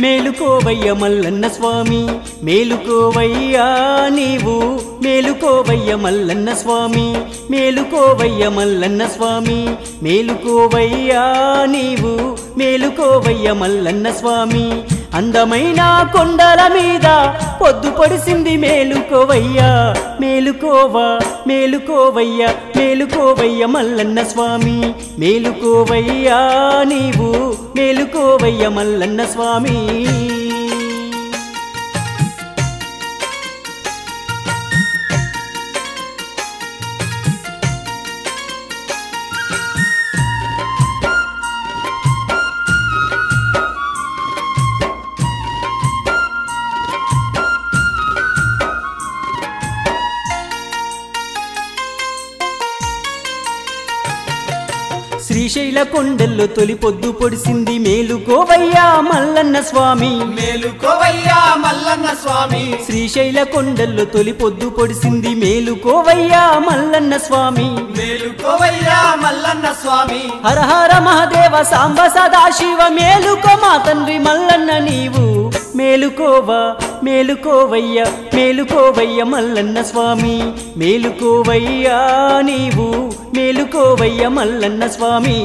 మేలుకోవయ్య మల్లన్న స్వామి మేలుకోవయ్యా నీవు మేలుకోవయ్య మల్లన్న స్వామి మేలుకోవయ్య మల్లన్న స్వామి మేలుకోవయ్యా నీవు మేలుకోవయ్య మల్లన్న స్వామి అందమైన కొండల మీద పొద్దు పొడిసింది మేలుకోవయ్యా మేలుకోవా మేలుకోవయ్యా మేలుకోవయ్య మల్లన్న స్వామి మేలుకోవయ్యా నీవు మేలుకోవయ్య మల్లన్న స్వామి శ్రీశైల కొండల్లో తొలి పొద్దు పొడిసింది మేలుకోవయ్యా మల్లన్న స్వామి మేలుకోవయ్యా మల్లన్న స్వామి శ్రీశైల కొండల్లో తొలి పొద్దు పొడిసింది మేలుకోవయ్యా మల్లన్న స్వామి మేలుకోవయ్యా మల్లన్న స్వామి హర హర మహాదేవ సాంబ సదాశివ మేలుకో మా తండ్రి మల్లన్న నీవు మేలుకోవా మేలుకోవయ్య మేలుకోవయ్య మల్లన్న స్వామి మేలుకోవయ్యా నీవు మేలుకోవయ్య మల్లన్న స్వామి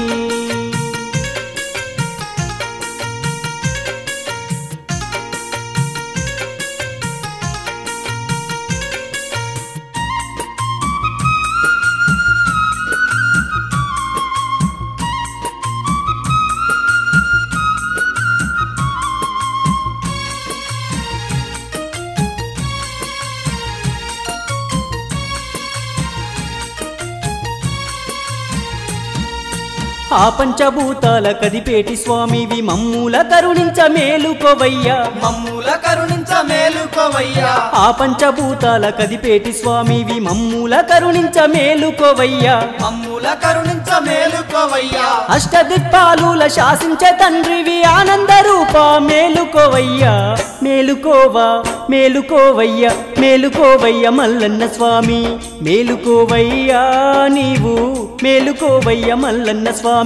ఆ పంచభూతాల కదిపేటి స్వామివి మమ్ముల కరుణించ మేలుకోవయ్యా మమ్ముల కరుణించ మేలుకోవయ్యా ఆ పంచభూతాల కదిపేటి స్వామివి మమ్ముల కరుణించ మేలుకోవయ్యా మమ్ముల కరుణించ మేలుకోవయ్యా అష్టదిక్పాలుల శాసించే తండ్రివి ఆనంద రూప మేలుకోవయ్యా మేలుకోవా మేలుకోవయ్యా మేలుకోవయ్య మల్లన్న స్వామి మేలుకోవయ్యా నీవు మేలుకోవయ్య మల్లన్న స్వామి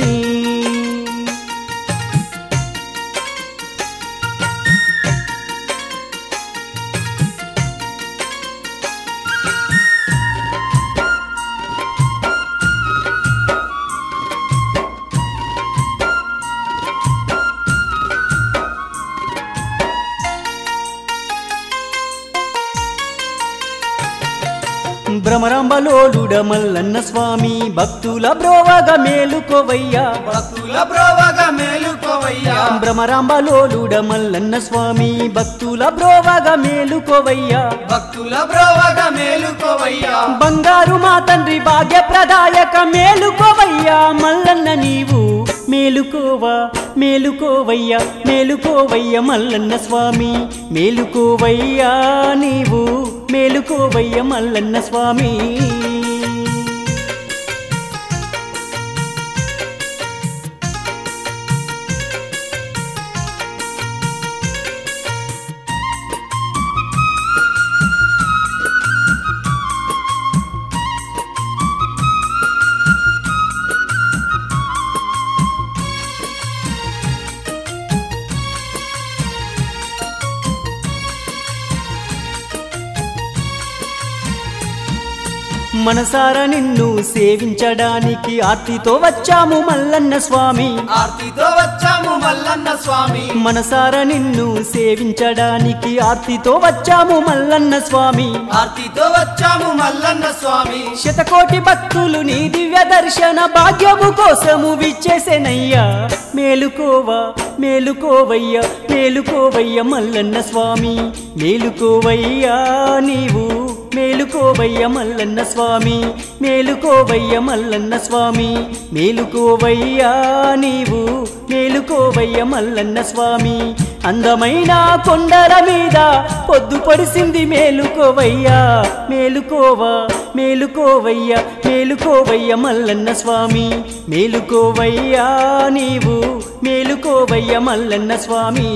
భ్రమరాంబలోలుడ మల్లన్న స్వామి భక్తుల బ్రోవగ మేలుకోవయ్యా భక్తుల బ్రోవగా మేలుకోవయ్యా భ్రమరాంబలోలుడ మల్లన్న స్వామి భక్తుల బ్రోవగ మేలుకోవయ్యా భక్తుల బ్రోవగా మేలుకోవయ్యా బంగారు మా తండ్రి భాగ్య ప్రదాయక మేలుకోవయ్యా మల్లన్న నీవు మేలుకోవా మేలుకోవయ్యా మేలుకోవయ్య మల్లన్న స్వామి మేలుకోవయ్యా నీవు మేలుకోవయ్య మల్లన్న స్వామి మనసార నిన్ను సేవించడానికి ఆర్తితో వచ్చాము మల్లన్న స్వామి ఆర్తితో వచ్చాము మల్లన్న స్వామి మనసార నిన్ను సేవించడానికి ఆర్తితో వచ్చాము మల్లన్న స్వామి ఆర్తితో వచ్చాము మల్లన్న స్వామి శతకోటి భక్తులు నీ దివ్య దర్శన భాగ్యము కోసము విచ్చేసెనయ్యా మేలుకోవా మేలుకోవయ్యా మేలుకోవయ్య మల్లన్న స్వామి మేలుకోవయ్యా నీవు మేలుకోవయ్య మల్లన్న స్వామి మేలుకోవయ్య మల్లన్న స్వామి మేలుకోవయ్యా నీవు మేలుకోవయ్య మల్లన్న స్వామి అందమైన కొండల మీద పొద్దు పడిసింది మేలుకోవయ్యా మేలుకోవా మేలుకోవయ్యా మేలుకోవయ్య మల్లన్న స్వామి మేలుకోవయ్యా నీవు మేలుకోవయ్య మల్లన్న స్వామి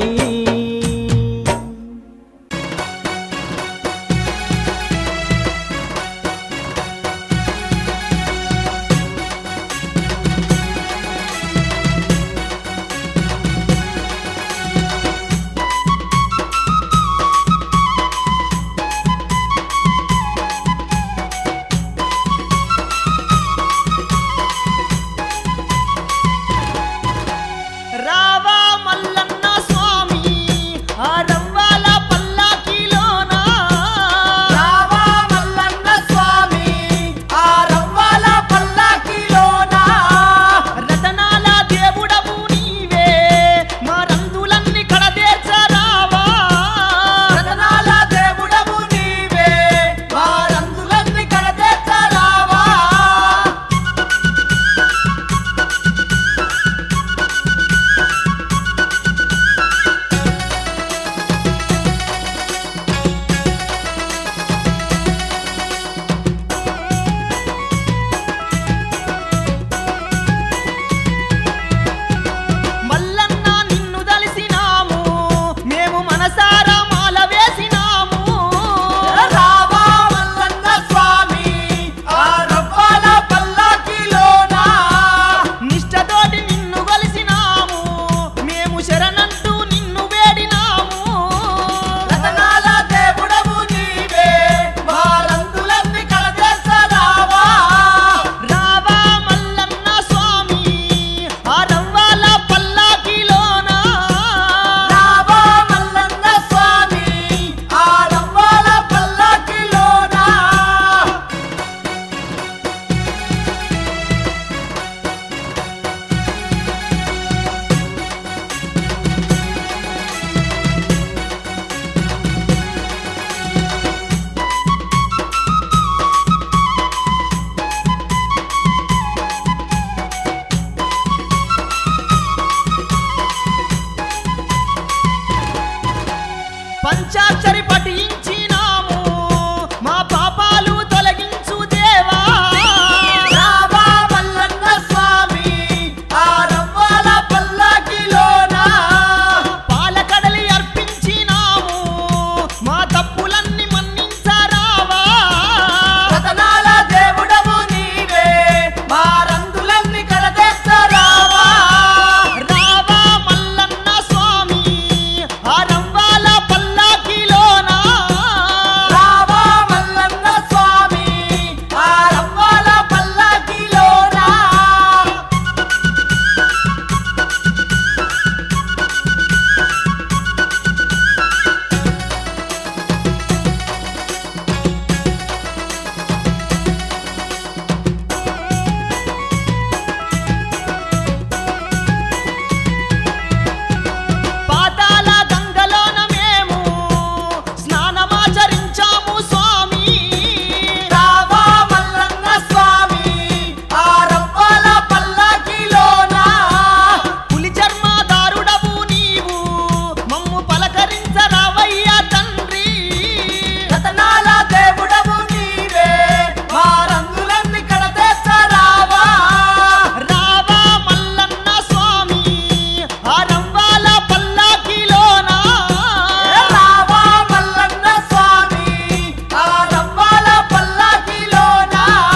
పంచాక్షరి పఠించినాము మా పాపాలు తొలగించు దేవా రావా మల్లన్న స్వామి ఆ రవ్వాల పల్లకిలోన పాలకడలి అర్పించినాము మా తప్పులన్నీ మన్నించరావా రతనాల దేవుడవు నీవే మా రందులన్నీ కడతెత్తరావా రావా మల్లన్న స్వామి ఆ రంవాల పల్లాకిలోనా రావా మల్లన్న స్వామి ఆ రవ్వాల పల్లకిలోన పాతాల గంగలోన మేము స్నానమాచరించాము స్వామి రావా మల్లన్న స్వామి ఆ రవ్వాల పల్లకిలోన పులి చర్మదారుడవు నీవు మమ్ము పలకరించరావయ్యా తండ్రి రతనాల దేవుడవు నీవే మా రంగులన్నీ కడతెత్తరావా రావా మల్లన్న స్వామి ఆ రంవాల పల్లాకిలోనా రావా మల్లన్న స్వామి ఆ రవ్వాల పల్లకిలోన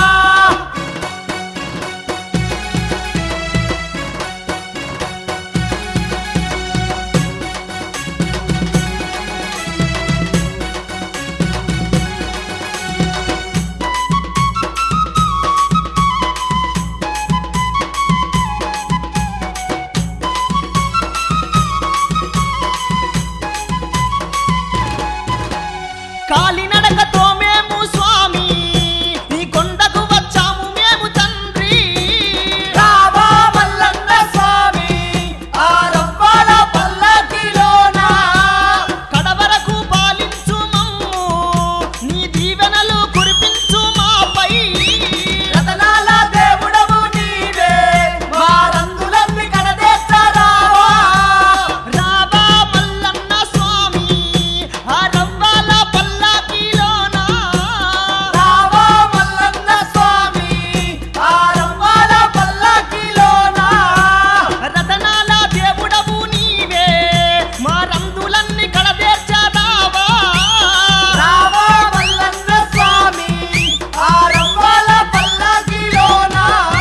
కాలినడకతో మేము స్వామి ఈ కొండకు వచ్చాము మేము తండ్రి రావా మల్లన్న స్వామి ఆ రవ్వాల పల్లకిలోన కడవరకు పాలించు మమ్ము నీ దీవెనలు కురిపించు మాపై రతనాల దేవుడవు నీవే మా రంగులన్నీ కడతెత్తరావా రావా మల్లన్న స్వామి ఆ రవ్వాల పల్లాకిలోన రావా మల్లన్న స్వామి ఆ రవ్వాల పల్లకిలోన రతనాల దేవుడవు నీవే మా రందులన్నీ కడదేర్చరావా రావా మల్లన్న స్వామి ఆ రవ్వాల పల్లకిలోన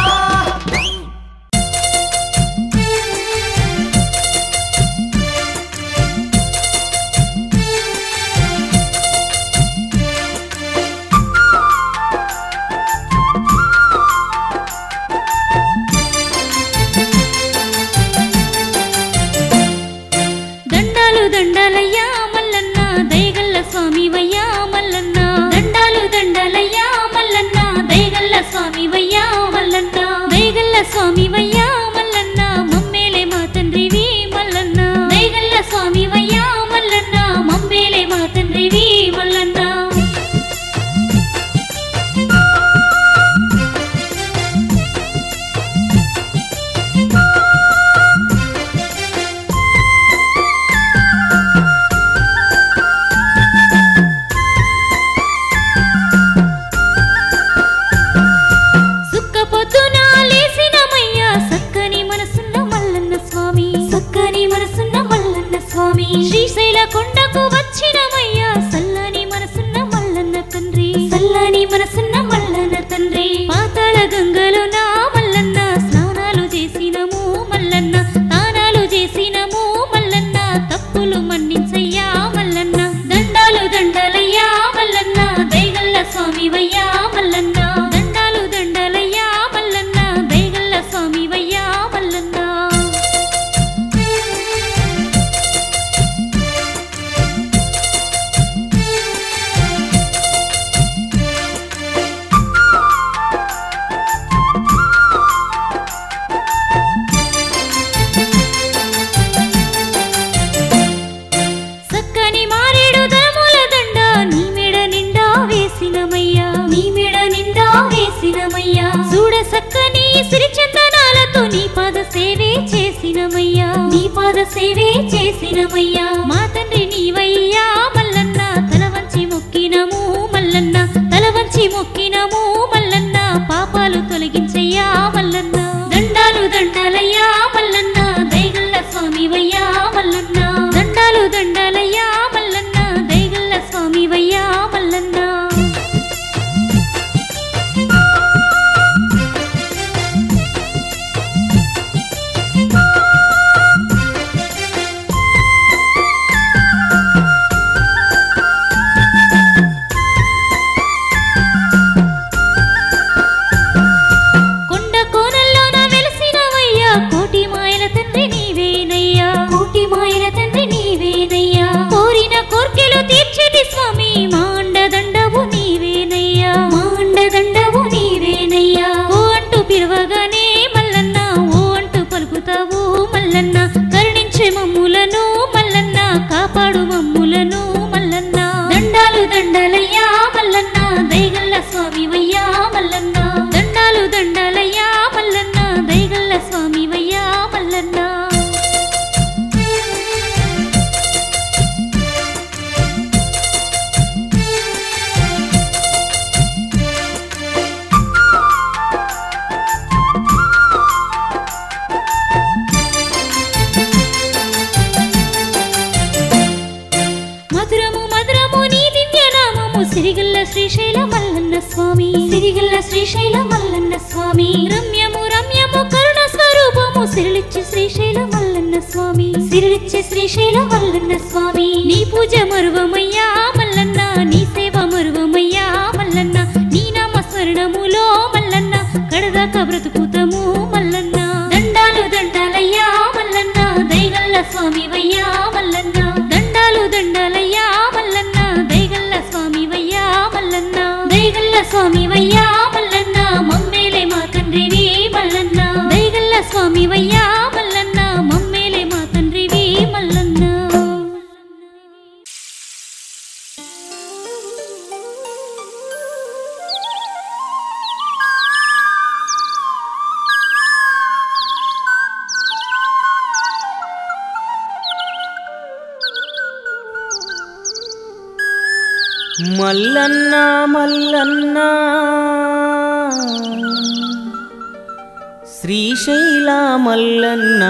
దండాలు దండాలయ్యా మల్లన్న దయగల్ల స్వామి వయ్యా మల్లన్న దండాలు దండాలయ్యా మల్లన్న దయగల్ల స్వామి వయ్యా మల్లన్న దయగల్ల స్వామి వయ్యా మల్లన్న మమ్మేలే మా తండ్రివి మల్లన్న దయగల్ల స్వామి వయ్యా మల్లన్న మమ్మేలే మా తండ్రివి మల్లన్న సుక్క పొద్దున లేసినమయ్యా సక్కని మనసున్న మల్లన్న స్వామి సక్కని మనసున్న మల్లన్న స్వామి శ్రీశైల కొండకు వచ్చినమయ్యా సల్లని మనసున్న మల్లన్న తండ్రి సల్లని మనసున్న మల్లన్న తండ్రి పాతాళ గంగలో నా మల్లన్న స్నానాలు చేసినము మల్లన్న తానాలు చేసినము మల్లన్న తప్పులు మన్నించయ్యా మల్లన్న దండాలు దండలయ్యా మల్లన్న దయగల్ల స్వామి వయ్యా మల్లన్న దండాలు దండలయ్యా మల్లన్న దయగల్ల స్వామి వయ్యా మల్లన్న సక్కని మారేడు దళముల దండ నీ మెడ నిండా వేసినమయ్యా నీ మెడ నిండా వేసినమయ్యా చూడ సక్కని సిరిచందనాలతో నీ పాద సేవే చేసినమయ్యా నీ పాద సేవే చేసినమయ్యా మా తండ్రి నీవయ్యా మల్ల మల్లన్న దండాలు దండాలయ్యా మల్లన్న దయగల్ల స్వామివయ్యా మల్లన్న కొండ కోనల్లోన వెలసినవయ్యా కోటి మాయల తండ్రి నీవేనయ్యా కోటి మాయల తండ్రి నీవేనయ్యా కోరిన కోర్కెలు తీర్చేటి స్వామి మాండ దండవు నీవేనయ్యా మాండ దండవు నీవేనయ్యా ఓ అంటూ పిలవగానే మల్లన్న ఓ అంటూ పలుకుతావు మల్లన్న కరుణించే మమ్ములను మల్లన్న కాపాడు మమ్ములను మల్లన్న దండాలు దండాలయ్యా మల్లన్న దయగల్ల స్వామివయ్యా మల్లన్న దండాలు దండాలయ్యా మల్లన్న దయగల్ల స్వామివయ్యా మల్లన్న మధురము మధురము నీ దివ్య నామము సిరిగల్ల శ్రీశైల మల్లన్న స్వామి సిరిగల్ల శ్రీశైల మల్లన్న స్వామి రమ్యము రమ్యము కరుణ స్వరూపము సిరిలిచ్చి శ్రీశైల మల్లన్న స్వామి సిరిలిచ్చి శ్రీశైల మల్లన్న స్వామి నీ పూజ మరువమయ్యా మల్లన్న నీ సేవ మరువమయ్యా మల్లన్న నీ నామ స్మరణములో మల్లన్న కడదాకా బ్రతుకుతాము మల్లన్న దండాలు దండాలయ్యా మల్లన్న దయగల్ల స్వామివయ్యా మల్లన్న దండాలు దండాలయ్యా మల్లన్న దయగల్ల స్వామివయ్యా మల్లన్న దయగల్ల స్వామివయ్యా మల్లన్న మమ్మేలే మా తండ్రివి మల్లన్న దయగల్ల స్వామివయ్యా మల్లన్న మమ్మేలే మా తండ్రివి మల్లన్న మల్లన్న మల్లన్న శ్రీశైల మల్లన్న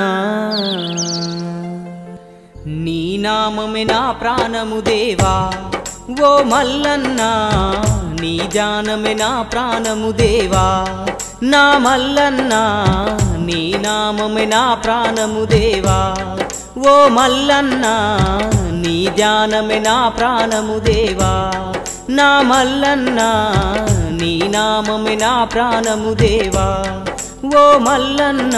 నీ నామమే నా ప్రాణము దేవా ఓ మల్లన్న నీ జానమే నా ప్రాణము దేవా నా మల్లన్న నీ నామమే నా ప్రాణము దేవా ఓ మల్లన్న నీ ధ్యానమే నా ప్రాణము దేవా నా మల్లన్న నీ నామమే నా ప్రాణము దేవా ఓ మల్లన్న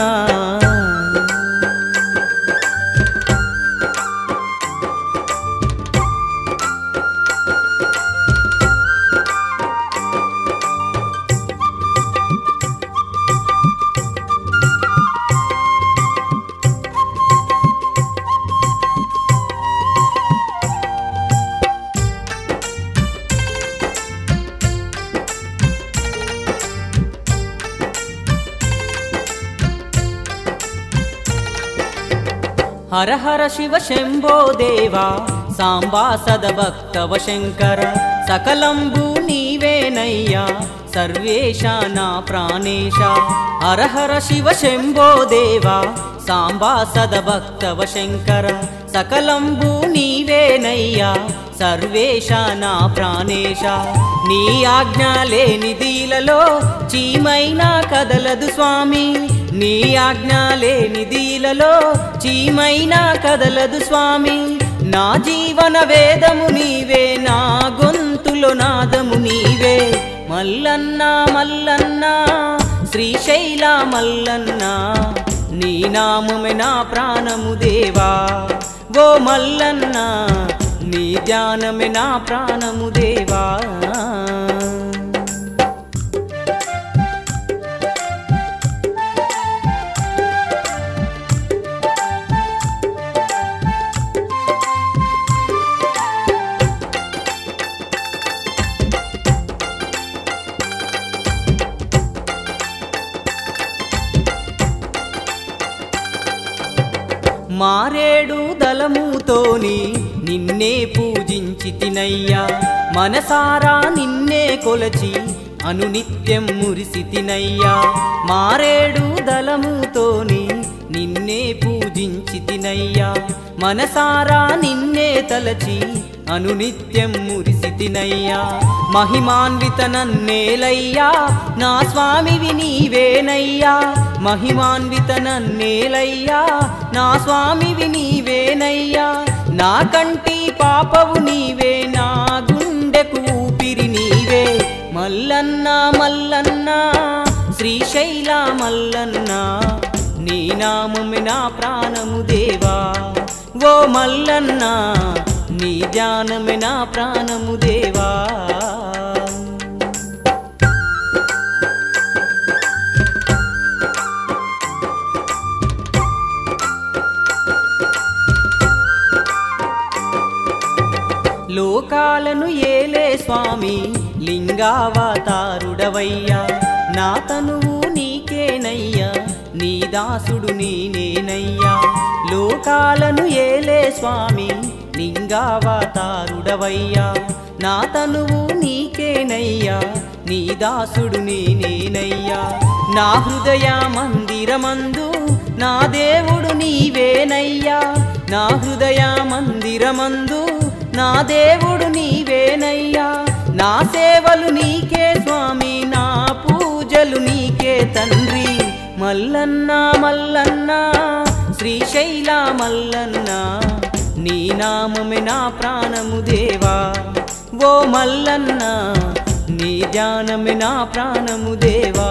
హర హర శివ శంభో దేవా సాంబా సదభక్తవ శంకర సకలంబు నీవేనయ్యా సర్వేశ నా ప్రాణేశ హర హర శివ శంభో దేవా సాంబా సదభక్తవ శంకర సకలంబు నీవేనయ్యా సర్వేశ నా ప్రాణేశ నీ ఆజ్ఞ లేని దీలలో చీమైనా కదలదు స్వామి నీ ఆజ్ఞ లేని దీలలో చీమైనా కదలదు స్వామి నా జీవన వేదము నీవే నా గొంతులో నాదము నీవే మల్లన్న మల్లన్న శ్రీశైల మల్లన్న నీ నామమే నా ప్రాణము దేవా ఓ మల్లన్న నీ ధ్యానమే నా ప్రాణము దేవా మారేడు దళముతోని నిన్నే పూజించి తినయ్యా మనసారా నిన్నే కొలచి అనునిత్యం మురిసి తినయ్యా మారేడు దళముతోని నిన్నే పూజించి పూజించి తినయ్యా మనసారా నిన్నే తలచి అనునిత్యం మురిసి తినయ్యా మహిమాన్విత నన్నేలయ్యా నా స్వామివి నీవేనయ్యా మహిమాన్విత నన్నేలయ్యా నా స్వామివి నీవేనయ్యా నా కంటి పాపవు నీవే నా గుండెకు ఊపిరి నీవే మల్లన్న మల్లన్న శ్రీశైల మల్లన్న నీ నామమే నా ప్రాణము దేవా ఓ మల్లన్న నీ ధ్యానమే నా ప్రాణము దేవా లోకాలను ఏలే స్వామి లింగావతారుడవయ్యా నా తనువు నీకేనయ్యా నీ దాసుడు నేనేనయ్యా లోకాలను ఏలే స్వామి లింగావతారుడవయ్యా నా తనువు నీకేనయ్యా నీ దాసుడు నేనేనయ్యా నా హృదయ మందిరమందు నా దేవుడు నీవేనయ్యా నా హృదయ మందిరమందు నా దేవుడు నీవేనయ్యా నా సేవలు నీకే స్వామి నా పూజలు నీకే తండ్రి మల్లన్న మల్లన్న శ్రీశైల మల్లన్న నీ నామమే నా ప్రాణము దేవా ఓ మల్లన్న నీ ధ్యానమే నా ప్రాణము దేవా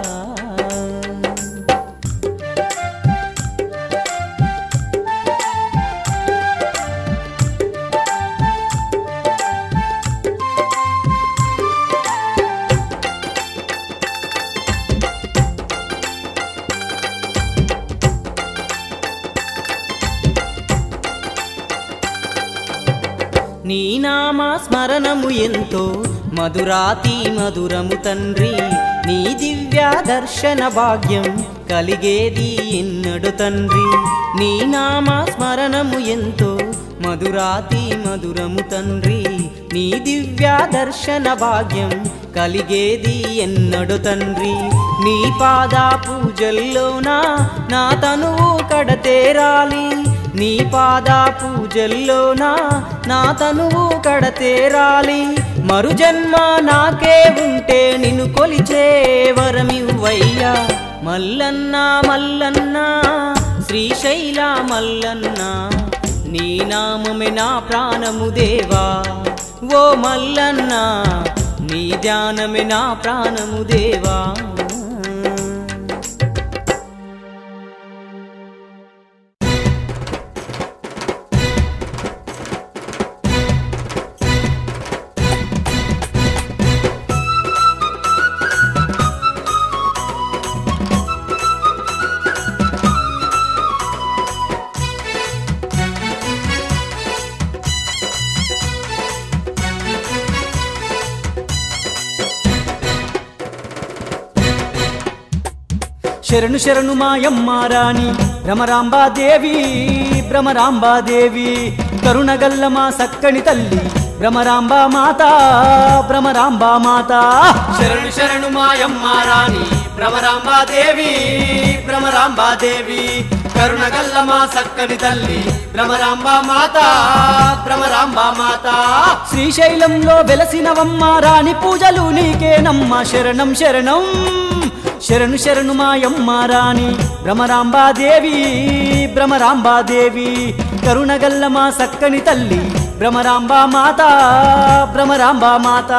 నీ నామ స్మరణము ఎంతో మధురాతి మధురము తండ్రి నీ దివ్య దర్శన భాగ్యం కలిగేది ఎన్నడు తండ్రి నీ నామ స్మరణము ఎంతో మధురాతి మధురము తండ్రి నీ దివ్య దర్శన భాగ్యం కలిగేది ఎన్నడు తండ్రి నీ పాద పూజల్లోనా నా తనువు కడతేరాలి నీ పాద పూజల్లోనా నా తనువు కడతేరాలి మరు జన్మ నాకే ఉంటే నిన్ను కొలిచే వరమివ్వయ్యా మల్లన్న మల్లన్న శ్రీశైల మల్లన్న నీ నామమే నా ప్రాణము దేవా ఓ మల్లన్న నీ ధ్యానమే నా ప్రాణము దేవా శరణు శరణు మాయమ్మ రాణి భ్రమరాంబాదేవి భ్రమరాంబాదేవి కరుణగల్ల మా సక్కని తల్లి భ్రమరాంబా మాత భ్రమరాంబా మాత శరణు శరణు మాయమ్మ రాణి భ్రమరాంబాదేవి భ్రమరాంబాదేవి కరుణగల్ల మా సక్కని తల్లి భ్రమరాంబా మాత భ్రమరాంబా మాత శ్రీశైలంలో వెలసినవమ్మ రాణి పూజలు నీకేనమ్మ శరణం శరణం శరణు శరణు మాయమ్మ రాణి భ్రమరాంబాదేవి భ్రమరాంబాదేవి కరుణగల్ల మా సక్కని తల్లి భ్రమరాంబా మాత భ్రమరాంబా మాత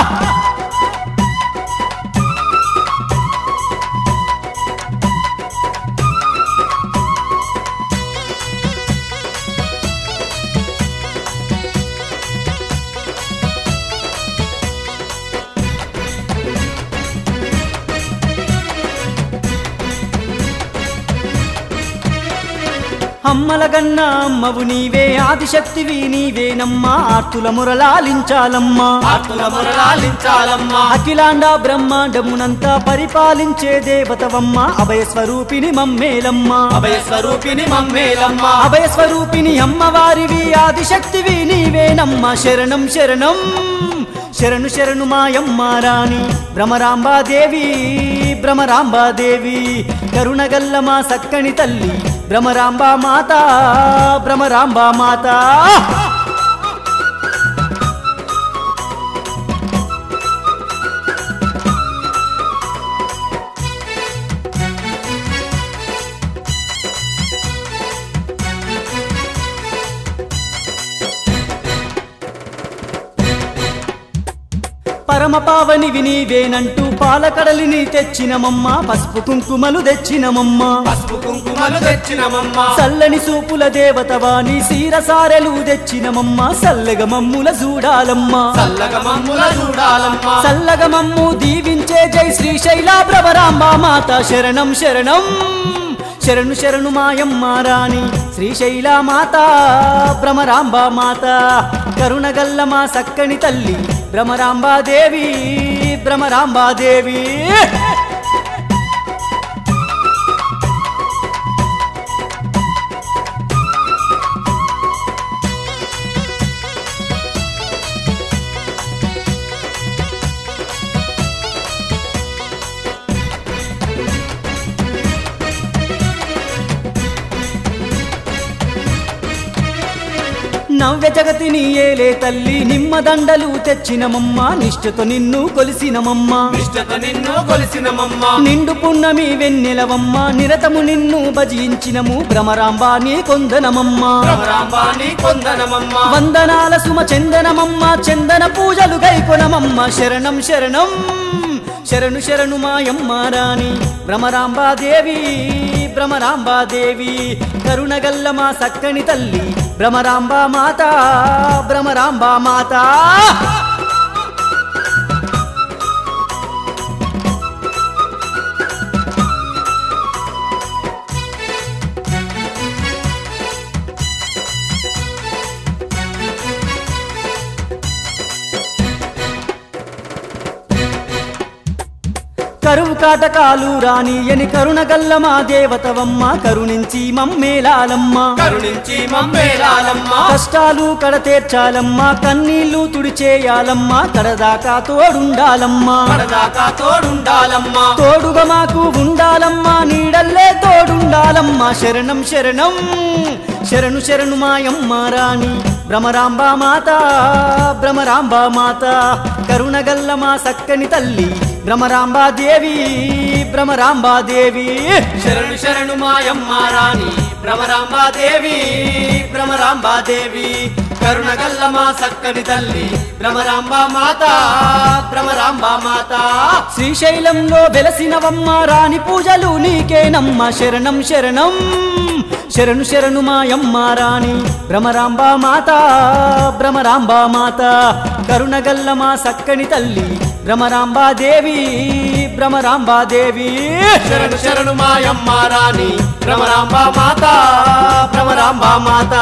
అమ్మల గన్న అమ్మవు నీవే ఆదిశక్తివి నీవేనమ్మా ఆర్తుల మురళాలించాలమ్మా ఆర్తుల మురళాలించాలమ్మా అఖిలాండ బ్రహ్మాండమునంతా పరిపాలించే దేవతవమ్మ అభయ స్వరూపిణి మమ్మేలమ్మ అభయ స్వరూపిణి మమ్మేలమ్మా అభయ స్వరూపిణి అమ్మవారివి ఆదిశక్తివి నీవేనమ్మ శరణం శరణం శరణు శరణు మాయమ్మ రాణి భ్రమరాంబాదేవి భ్రమరాంబాదేవి కరుణగల్ల మా సక్కని తల్లి భ్రమరాంబ మాత భ్రమరాంబ మాత పరమ పావనివి నీవేనంటూ పాలకడలిని తెచ్చినమమ్మ పసుపు కుంకుమలు తెచ్చినమమ్మ పసుపు కుంకుమలు తెచ్చినమమ్మా చల్లని సూపుల దేవతవాణి సీరసారెలు తెచ్చినమమ్మ సల్లగ మమ్ముల చూడాలమ్మ చల్లగా మమ్ముల చూడాలమ్మా చల్లగ మమ్ము దీవించే జై శ్రీశైల భ్రమరాంబ మాత శరణం శరణం శరణు శరణు మాయమ్మ రాణి శ్రీశైల మాత భ్రమరాంబ మాత కరుణగల్ల మా సక్కని తల్లి భ్రమరాంబాదేవి భ్రమరాంబాదేవి నవ్య జగతిని ఏలే తల్లి నిమ్మదండలు తెచ్చినమమ్మ నిష్ఠతో నిన్ను కొలిసినమమ్మ ఇష్టత నిన్ను కొలిసినమమ్మా నిండు పున్నమి వెన్నెలవమ్మ నిరతము నిన్ను భజించినము భ్రమరాంబ నీ కొందనమమ్మ భ్రమరాంబాని కొందనమమ్మా వందనాల సుమ చందనమమ్మ చందన పూజలు గైకొనమమ్మ శరణం శరణం శరణు శరణు మాయమ్మ రాణి భ్రమరాంబాదేవి భ్రమరాంబాదేవి కరుణగల్ల మా సక్కని తల్లి భ్రమరాంబ మాత భ్రమరాంబ మాత కరువు కాటకాలు రాని ఎని కరుణగల్ల మా దేవతవమ్మ కరుణించి మమ్మేలాలమ్మ కరుణించి మమ్మేలాలమ్మా కష్టాలు కడతేర్చాలమ్మా కన్నీళ్లు తుడిచేయాలమ్మా కడదాకా తోడుండాలమ్మా పడదాకా తోడుండాలమ్మా తోడుగా మాకు ఉండాలమ్మా నీడల్లే తోడుండాలమ్మా శరణం శరణం శరణు శరణు మాయమ్మ రాణి భ్రమరాంబ మాత భ్రమరాంబ మాత కరుణగల్ల మా సక్కని తల్లి భ్రమరాంబాదేవి భ్రమరాంబాదేవి శరణు శరణు మాయమ్మ రాణి భ్రమరాంబాదేవి భ్రమరాంబాదేవి కరుణగల్ల మా సక్కని తల్లి భ్రమరాంబ మాత భ్రమరాంబ మాత శ్రీశైలంలో వెలసినవమ్మ రాణి పూజలు నీకేనమ్మ శరణం శరణం శరణు శరణు మాయమ్మ రాణి భ్రమరాంబ మాత భ్రమరాంబ మాత కరుణగల్ల మా సక్కని తల్లి భ్రమరాంబాదేవి భ్రమరాంబాదేవి శరణు శరణు మాయమ్మ రాణి భ్రమరాంబ మాత భ్రమరాంబ మాత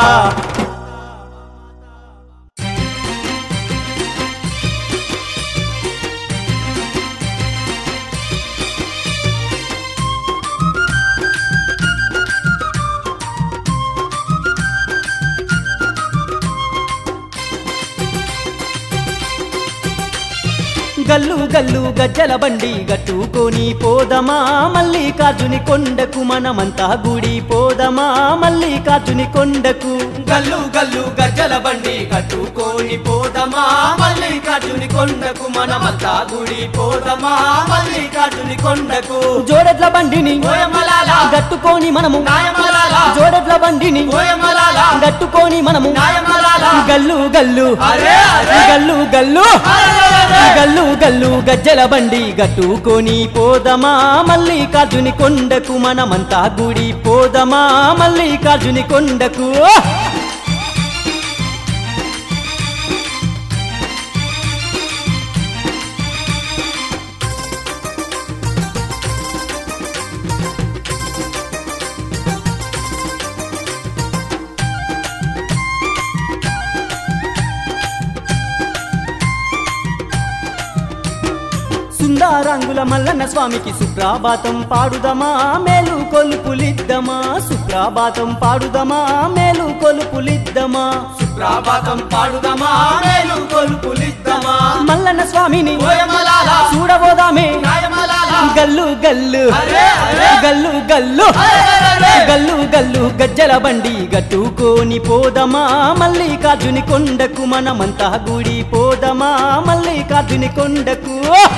గల్లు గల్లు గజ్జల బండి గట్టుకొని పోదమా మల్లికార్జుని కొండకు మనమంతా గుడి పోదమా మల్లికార్జుని కొండకు గల్లు గల్లు గజ్జల బండి కట్టుకొని పోదమా మల్లికార్జుని కొండకు మనమంతా గుడి పోదమా మల్లికార్జుని కొండకు జోడెడ్ల బండిని ఓయమలాల గట్టుకొని మనము నాయమలాల జోడెడ్ల బండిని ఓయమలాల గట్టుకొని మనము నాయమలాల గల్లు గల్లు అరే అరే గల్లు గల్లు గల్లు గల్లు గజ్జల బండి గట్టుకొని పోదమా మల్లికార్జుని కొండకు మనమంతా గుడి పోదమా మల్లికార్జుని కొండకు సుందారంగుల మల్లన్న స్వామికి సుప్రాభాతం పాడుదమా మేలు కొలుపులిద్దమా సుప్రాభాతం పాడుదమా మేలు కొలుపులిద్దమా ప్రభాతం పాడుదమా మేలు కొలుపులిద్దమా మల్లన్న స్వామిని ఓయమలాల చూడబోదామే నాయమలాల గల్లు గల్లు అరే, అరే. గల్లు గల్లు అరే. గల్లు గల్లు గజ్జల బండి గట్టుకోని పోదమా మల్లికార్జుని కొండకు మనమంతా గుడి పోదమా మల్లికార్జుని కొండకు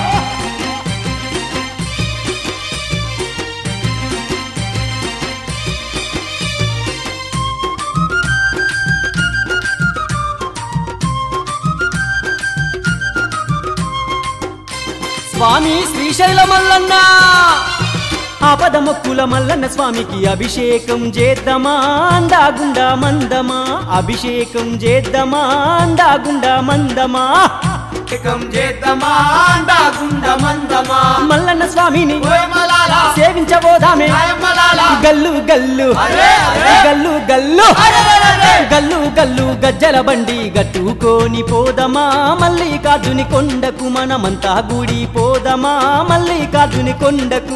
స్వామి శ్రీశైల మల్లన్న ఆపద మొక్కుల మల్లన్న స్వామికి అభిషేకం చేద్దామా అందాగుండా మందమా అభిషేకం చేద్దామా అందాగుండా మందమా ఏకం చేద్దామా అండా గుండ మందమా మల్లన్న స్వామిని ఓయమలాల సేవించబోదామే నాయమలాల గల్లు గల్లు అరే, అరే. గల్లు గల్లు అరెరెరెరె. గల్లు గల్లు గజ్జల బండి గట్టుకోని పోదమా మల్లికార్జుని కొండకు మనమంతా గుడి పోదమా మల్లికార్జుని కొండకు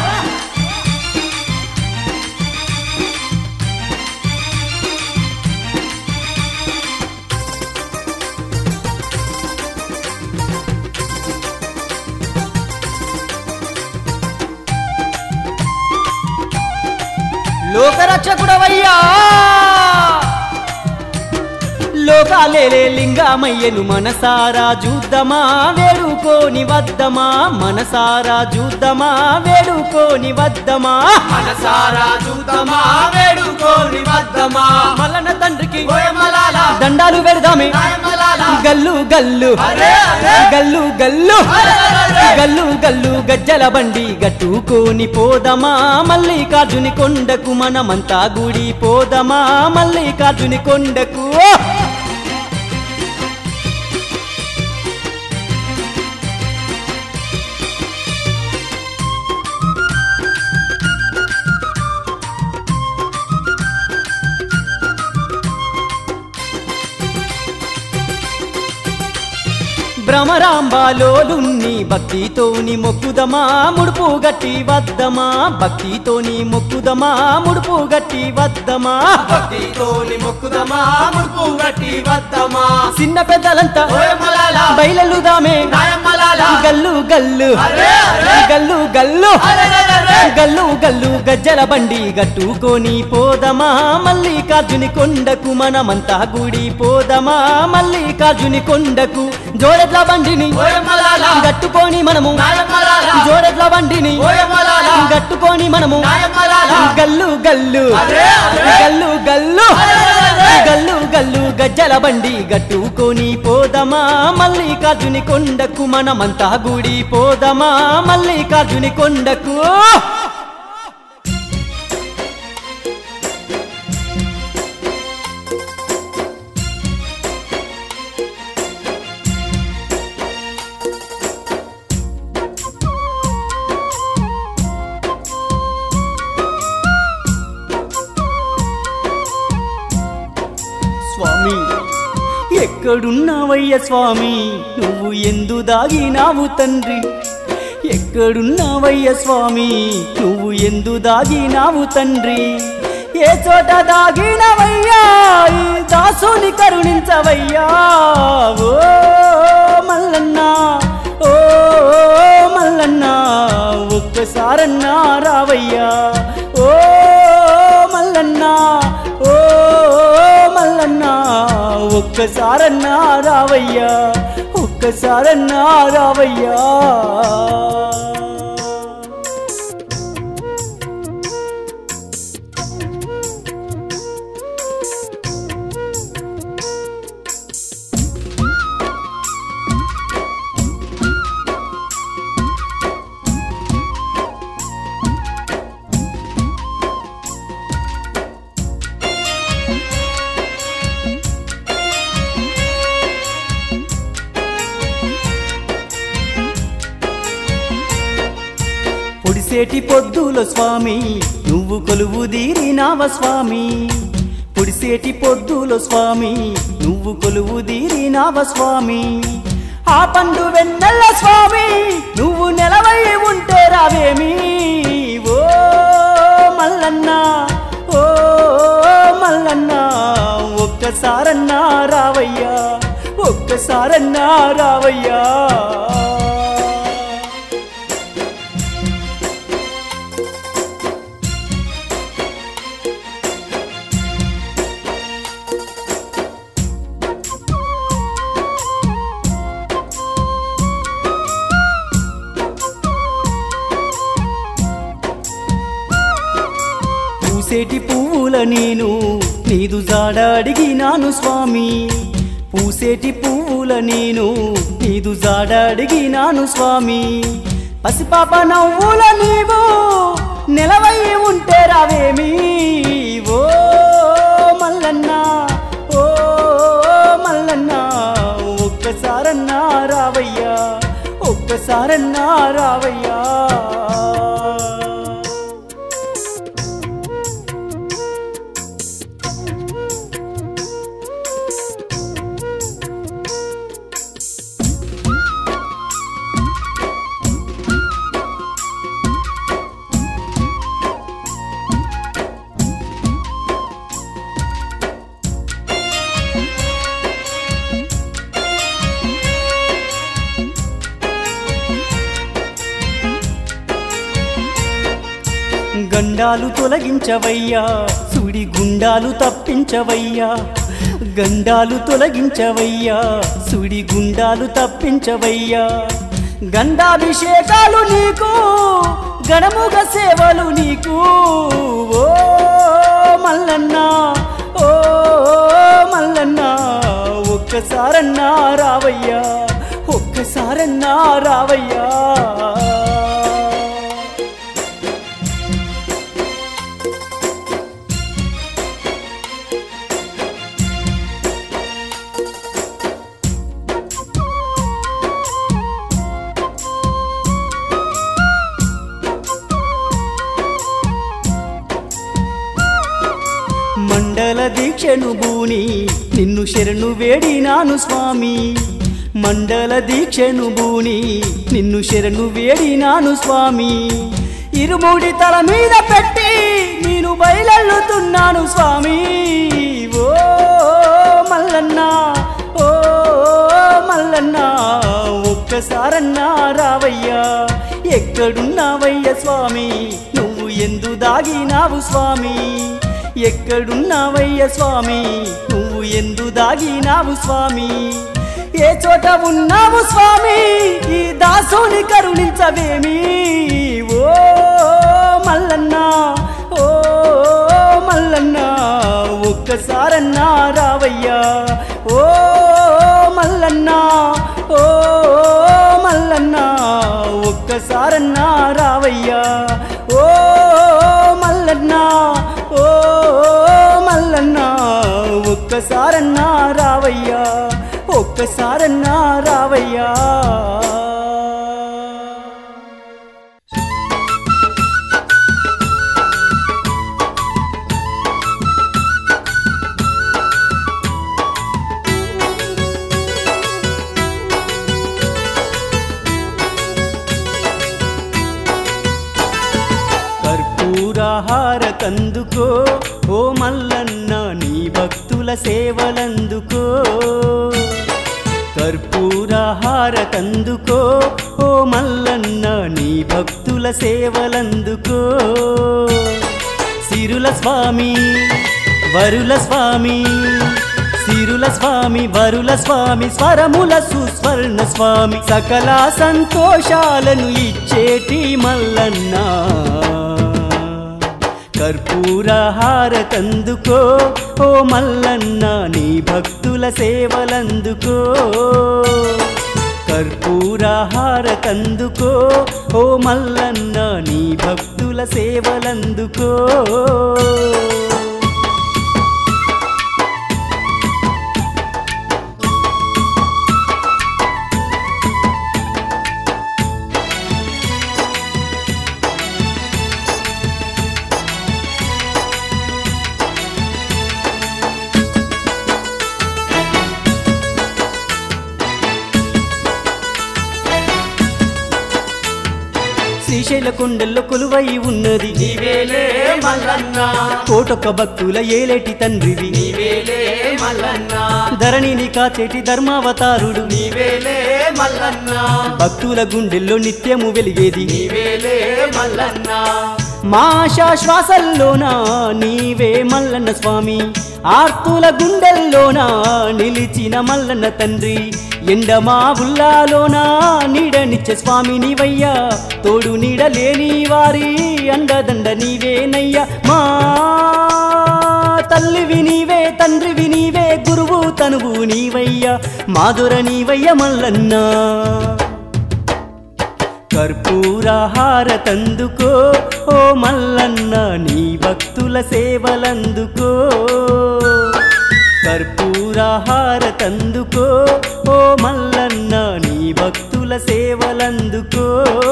లోకరక్షకుడవయ్యా లోకాలేలే లింగమయ్యను మనసారా చూద్దామా వేడుకోని వద్దమా మనసారా చూద్దామా వేడుకోని వద్దమా మనసారా చూద్దామా వేడుకోని వద్దమా మల్లన తండ్రికి ఓయమలాల దండాలు పెడదామే నాయమలాల గల్లు గల్లు అరే, అరే. గల్లు గల్లు అరెరెరెరె. గల్లు గల్లు గజ్జల బండి గట్టుకోని పోదమా మల్లికార్జుని కొండకు మనమంతా గుడి పోదమా మల్లికార్జుని కొండకు భ్రమరాంబాలోలున్ని భక్తితోని మొక్కుదమా ముడుపు గట్టి వద్దమా భక్తితోని మొక్కుదమా ముడుపు గట్టి వద్దమా భక్తితోని మొక్కుదమా ముడుపు గట్టి వద్దమా చిన్న పెద్దలంతా ఓయమలాల బయలుదామే నాయమలాల గల్లు గల్లు అరే, అరే. గల్లు గల్లు అరెరెరెరె. గల్లు గల్లు గజ్జల బండి గట్టుకొని పోదమా మల్లికార్జుని కొండకు మనమంతా గుడి పోదమా మల్లికార్జుని కొండకు జోడెడ్ల బండిని ఓయమలాల గట్టుకొని మనము నాయమలాల జోడెడ్ల బండిని ఓయమలాల గట్టుకొని మనము నాయమలాల గల్లు గల్లు అరే, అరే. గల్లు గల్లు అరెరెరెరె. గల్లు గల్లు గజ్జల బండి గట్టుకొని పోదమా మల్లికార్జుని కొండకు మనమంతా గుడి పోదమా మల్లికార్జుని కొండకు స్వామి ఎక్కడున్నావయ్య స్వామి నువ్వు ఎందు దాగినావు తండ్రి ఎక్కడున్నావయ్య స్వామి నువ్వు ఎందు దాగినావు తండ్రి ఏ చోట దాగినవయ్యా ఈ దాసుని కరుణించవయ్యా ఓ మల్లన్న ఓ మల్లన్న ఒక్కసారన్నా రావయ్యా ఓ మల్లన్న ఓ మల్లన్న ఒక్కసారన్నా రావయ్యా ఒక్కసారన్నా రావయ్యా పొడిసేటి పొద్దుల స్వామి నువ్వు కొలువు దీరినావ స్వామి పొడిసేటి పొద్దుల స్వామి నువ్వు కొలువు దీరినావ స్వామి ఆ పండు వెన్నెల స్వామి నువ్వు నెలవై ఉంటే రావేమి ఓ మల్లన్న ఓ మల్లన్న ఒక్కసారన్నా రావయ్యా ఒక్కసారన్నా రావయ్యా నేను నీదు జాడ అడిగినాను స్వామి పూసేటి పువ్వుల నేను నీదు జాడ అడిగినాను స్వామి పసిపాప నవ్వుల నీవు నిలవై ఉంటే రావేమి ఓ మల్లన్న ఓ మల్లన్న ఒక్కసారన్నా రావయ్యా ఒక్కసారన్నా రావయ్యా గండాలు తొలగించవయ్యా సుడి గుండాలు తప్పించవయ్యా గండాలు తొలగించవయ్యా సుడి గుండాలు తప్పించవయ్యా గండాభిషేకాలు నీకు గణముగ సేవలు నీకు ఓ మల్లన్న ఓ మల్లన్న ఒక్కసారన్నా రావయ్యా ఒక్కసారన్నా రావయ్యా మండల దీక్షను బూని నిన్ను శరణు వేడినాను స్వామి మండల దీక్షను బూని నిన్ను శరణు వేడినాను స్వామి ఇరుముడి తల మీద పెట్టి నేను బయలెళ్ళుతున్నాను స్వామి ఓ మల్లన్న ఓ మల్లన్న ఒక్కసారన్నా రావయ్యా ఎక్కడున్నావయ్య స్వామి నువ్వు ఎందు దాగినావు స్వామి ఎక్కడున్నావయ్య స్వామి నువ్వు ఎందు దాగినావు స్వామి ఏ చోట ఉన్నావు స్వామి ఈ దాసుని కరుణించవేమి ఓ మల్లన్న ఓ మల్లన్న ఒక్కసారన్నా రావయ్యా ఓ మల్లన్న ఓ మల్లన్న ఒక్కసారన్నా రావయ్యా ఓ మల్లన్న ఓ మల్లన్న ఒక్కసారన్నా రావయ్యా ఒక్కసారన్నా రావయ్యా కర్పూరహార కందుకో ఓ మల్లన్న నీ భక్తుల సేవలందుకో కర్పూరహార కందుకో ఓ మల్లన్న నీ భక్తుల సేవలందుకో సిరుల స్వామి వరుల స్వామి సిరుల స్వామి వరుల స్వామి స్వరముల సుస్వర్ణ స్వామి సకల సంతోషాలను ఇచ్చేటి మల్లన్న కర్పూరహార కందుకో ఓ మల్లన్న నీ భక్తుల సేవలందుకో కర్పూరహార కందుకో ఓ మల్లన్న నీ భక్తుల సేవలందుకో శ్రీశైల కొండల్లో కొలువై ఉన్నది నీవేలే మల్లన్న కోటొక్క భక్తుల ఏలేటి తండ్రివి నీవేలే మల్లన్న ధరణిని కాచేటి ధర్మావతారుడు నీవేలే మల్లన్న భక్తుల గుండెల్లో నిత్యము వెలిగేది నీవేలే మల్లన్న మా శ్వాసల్లోనా నీవే మల్లన్న స్వామి ఆర్తుల గుండెల్లోనా నిలిచిన మల్లన్న తండ్రి ఎండమా ఉల్లాలోనా నీడనిచ్చే స్వామి నీవయ్యా తోడు నీడలేని వారి అండదండ నీవేనయ్యా మా తల్లివి నీవే తండ్రివి నీవే గురువు తనువు నీవయ్యా మాధుర నీవయ్య మల్లన్న కర్పూరహార తందుకో ఓ మల్లన్న నీ భక్తుల సేవలందుకో కర్పూరహార తందుకో ఓ మల్లన్న నీ భక్తుల సేవలందుకో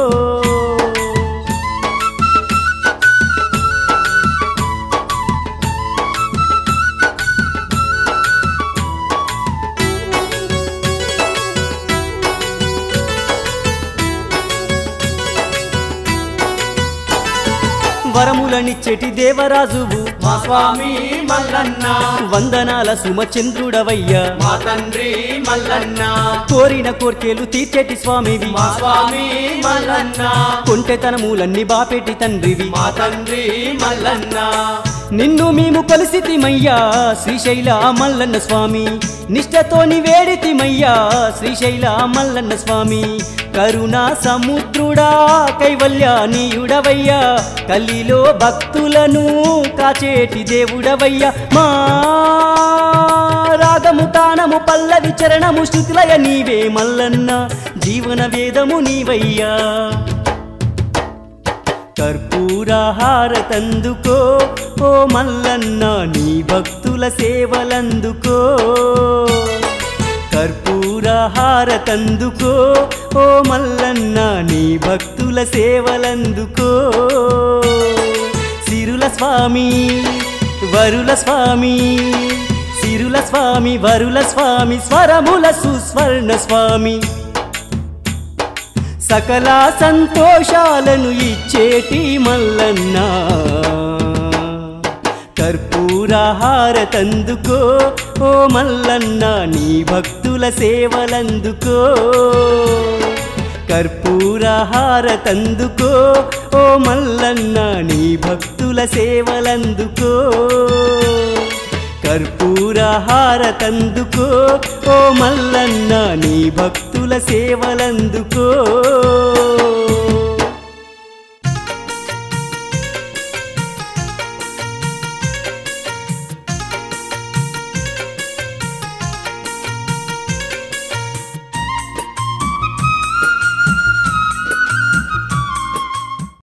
వరములనిచ్చెటి దేవరాజువు మా స్వామి మల్లన్న వందనాల సుమచంద్రుడవయ్యా మా తండ్రి మల్లన్న కోరిన కోర్కెలు తీర్చెటి స్వామివి మా స్వామి మల్లన్న కొంటెతనములన్నీ బాపెటి తండ్రివి మా తండ్రి మల్లన్న నిన్ను మేము కలిసితిమయ్యా శ్రీశైల మల్లన్న స్వామి నిష్టతోని వేడితిమయ్యా శ్రీశైల మల్లన్న స్వామి కరుణా సముద్రుడా కైవల్యానీయుడవయ్యా కలిలో భక్తులను కాచేటి దేవుడవయ్యా మా రాగము తానము పల్లవి చరణము శృతులయ నీవే మల్లన్న జీవన వేదము నీవయ్యా కర్పూరహార తందుకో ఓ మల్లన్న నీ భక్తుల సేవలందుకో కర్పూరహార తందుకో ఓ మల్లన్న నీ భక్తుల సేవలందుకో సిరుల స్వామి వరుల స్వామి సిరుల స్వామి వరుల స్వామి స్వరముల సుస్వర్ణ స్వామి సకల సంతోషాలను ఇచ్చేటి మల్లన్న కర్పూరహార తందుకో ఓ మల్లన్న నీ భక్తుల సేవలందుకో కర్పూరహార తందుకో ఓ మల్లన్న నీ భక్తుల సేవలందుకో కర్పూరహార తందుకో ఓ మల్లన్న నీ భక్తుల సేవలందుకో